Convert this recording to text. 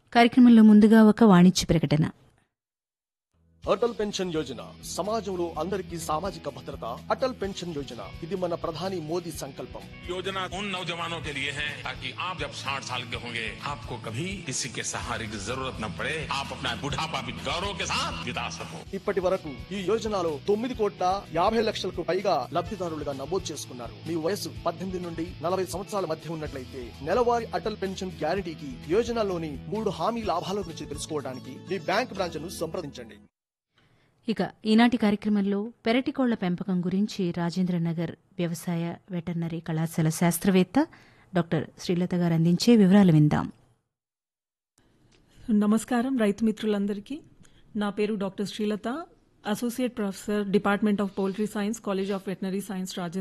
కార్యక్రమంలో ముందుగా ఒక వాణిజ్య ప్రకటన అటల్ పెన్షన్ యోజన సమాజంలో అందరికీ సామాజిక భద్రత అటల్ పెన్షన్ యోజన ఇది మన ప్రధాని మోదీ సంకల్పం योजना उन नौजवानों के लिए है ताकि आप जब 60 साल के होंगे आपको कभी किसी के सहारे की जरूरत न पड़े आप अपना बुढ़ापा भी गौरव के साथ बिता सको ఇప్పటి వరకు ఈ యోజనలో తొమ్మిది కోట్ల యాభై లక్షలకు పైగా లబ్ధిదారులుగా నమోదు చేసుకున్నారు మీ వయసు పద్దెనిమిది నుండి నలభై సంవత్సరాల మధ్య ఉన్నట్లయితే నెలవారీ అటల్ పెన్షన్ గ్యారంటీకి యోజనలోని మూడు హామీ లాభాల గురించి తెలుసుకోవడానికి మీ బ్యాంక్ బ్రాంచ్ ను సంప్రదించండి ఇక ఈనాటి కార్యక్రమంలో పెరటికోళ్ల పెంపకం గురించి రాజేంద్రనగర్ వ్యవసాయ వెటర్నరీ కళాశాల శాస్త్రవేత్త డాక్టర్ శ్రీలత గారు అందించే వివరాలు విందాం నమస్కారం రైతు మిత్రులందరికీ నా పేరు doctor Srilatha associate professor department of poultry science college of veterinary science Rajendra